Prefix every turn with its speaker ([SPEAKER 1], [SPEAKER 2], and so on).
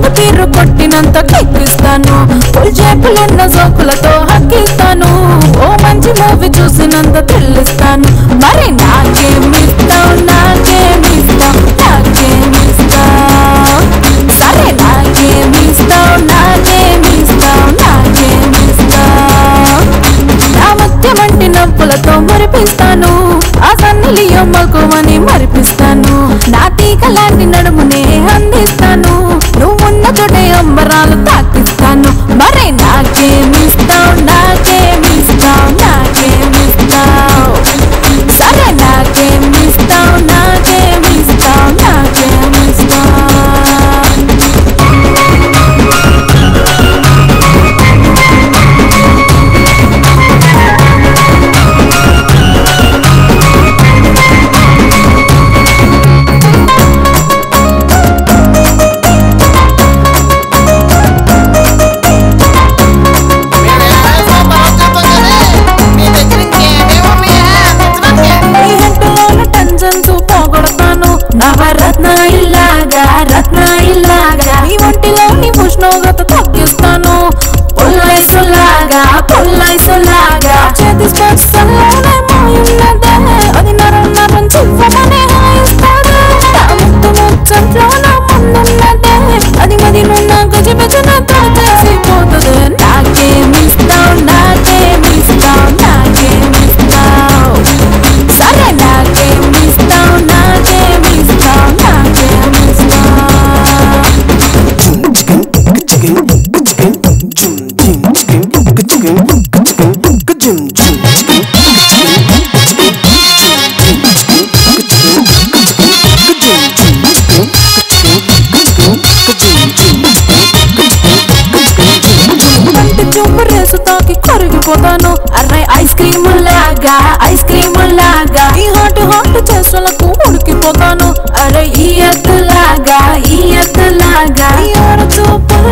[SPEAKER 1] కొప్పు తీరు కొట్టినంత కిక్కిస్తాను ఫుల్ చేపులున్న జోకులతో హక్కిస్తాను ఓ మంచి మూవీ చూసినంత థ్రిల్లిస్తాను మరి నాకేమిస్తావు నాకేమిస్తావు నాకేమిస్తావు సరే నాకేమిస్తావు నాకేమిస్తావు నాకేమిస్తావు నా ముత్యమంటి నవ్వులతో మురిపిస్తాను ఆ సన్నలి అమ్మకుమని మరిపిస్తాను నా తీగ లాంటి నడుమునే అందిస్తాను నువ్వున్న చోటే అంబరాలు తాకిస్తాను మరి నాకేమిస్తావు నాకేమిస్తావు నాకేమిస్తావు సరే నాకేమిస్తావు నాకేమిస్తావు నాకేమిస్తావు నీ హెడ్డులోన టెన్షన్స్ పోగొడతాను నవరత్న ఇల్లాగా రత్న ఇల్లాగా నీ ఒంటిలోని ఉష్ణోగ్రత తగ్గిస్తాను పుల్లైసులాగా పుల్లైసులాగా చేతి స్పర్శలోనే మాయున్నదే అది నరం నరం చివ్వమనే హాయిస్తాడు నా ముద్దు ముచ్చట్లో నా ముందున్నదే అది మది నున్న గజిబిజిన తోచేసిపోతుంది నాకేమిస్తావు నాకేమిస్తావు నాకేమిస్తావు సరే నాకేమిస్తావు నాకేమిస్తావు నాకేమిస్తావు కంటి చూపు రేసు తాకి కరిగిపోతాను అర్రే ఐస్ క్రీమ్ లాగా ఐస్ క్రీమ్ లాగా ఈ హాట్ హాట్ చేసులకు ఉడికిపోతాను అరే ఈ ఎత్తు లాగా ఈ ఎత్తు లాగా ఈ ఆడ చూపుల